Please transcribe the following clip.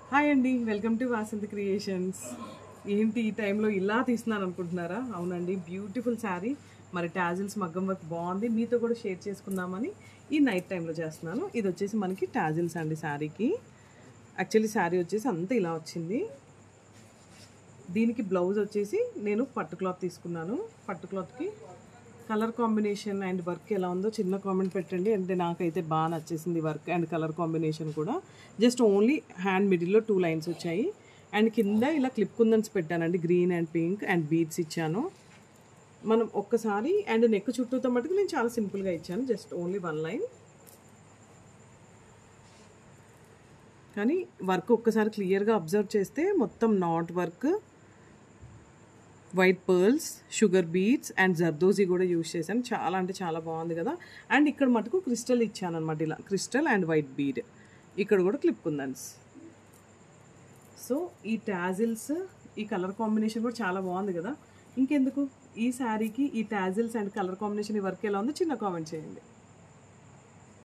hi అండి welcome to Vasanthi creations ఏంటి ఈ టైంలో ఇలా తీస్తున్నాను అనుకుంటున్నారా అవునండి బ్యూటిఫుల్ శారీ మరి టాజిల్స్ మగ్గం వర్క్ బాగుంది మీతో కూడా షేర్ చేసుకుందామని ఈ నైట్ టైంలో చేస్తున్నాను ఇది వచ్చేసి మనకి టాజిల్స్ అండి శారీకి యాక్చువల్లీ శారీ వచ్చేసి అంతా ఇలా వచ్చింది దీనికి బ్లౌజ్ వచ్చేసి నేను పట్టు క్లాత్ తీసుకున్నాను పట్టు క్లాత్కి కలర్ కాంబినేషన్ అండ్ వర్క్ ఎలా ఉందో చిన్న కామెంట్ పెట్టండి అంటే నాకైతే బాగా నచ్చేసింది వర్క్ అండ్ కలర్ కాంబినేషన్ కూడా జస్ట్ ఓన్లీ హ్యాండ్ మిడిల్లో టూ లైన్స్ వచ్చాయి అండ్ కింద ఇలా క్లిప్ కుందన్స్ పెట్టానండి green and pink and beads ఇచ్చాను మనం ఒక్కసారి అండ్ నెక్ చుట్టూతో మటుకు నేను చాలా సింపుల్గా ఇచ్చాను జస్ట్ ఓన్లీ వన్ లైన్ కానీ వర్క్ ఒక్కసారి క్లియర్గా అబ్జర్వ్ చేస్తే మొత్తం not work white pearls sugar beads and zardozi కూడా యూజ్ చేశాను చాలా అంటే చాలా బాగుంది కదా అండ్ ఇక్కడ మటుకు క్రిస్టల్ ఇచ్చాను అనమాట ఇలా క్రిస్టల్ అండ్ వైట్ బీడ్ ఇక్కడ కూడా క్లిప్ కుందన్స్ సో ఈ టాజిల్స్ ఈ కలర్ కాంబినేషన్ కూడా చాలా బాగుంది కదా ఇంకెందుకు ఈ శారీకి ఈ టాజిల్స్ అండ్ కలర్ కాంబినేషన్ ఈ వర్క్ ఎలా ఉందో చిన్న కామెంట్ చేయండి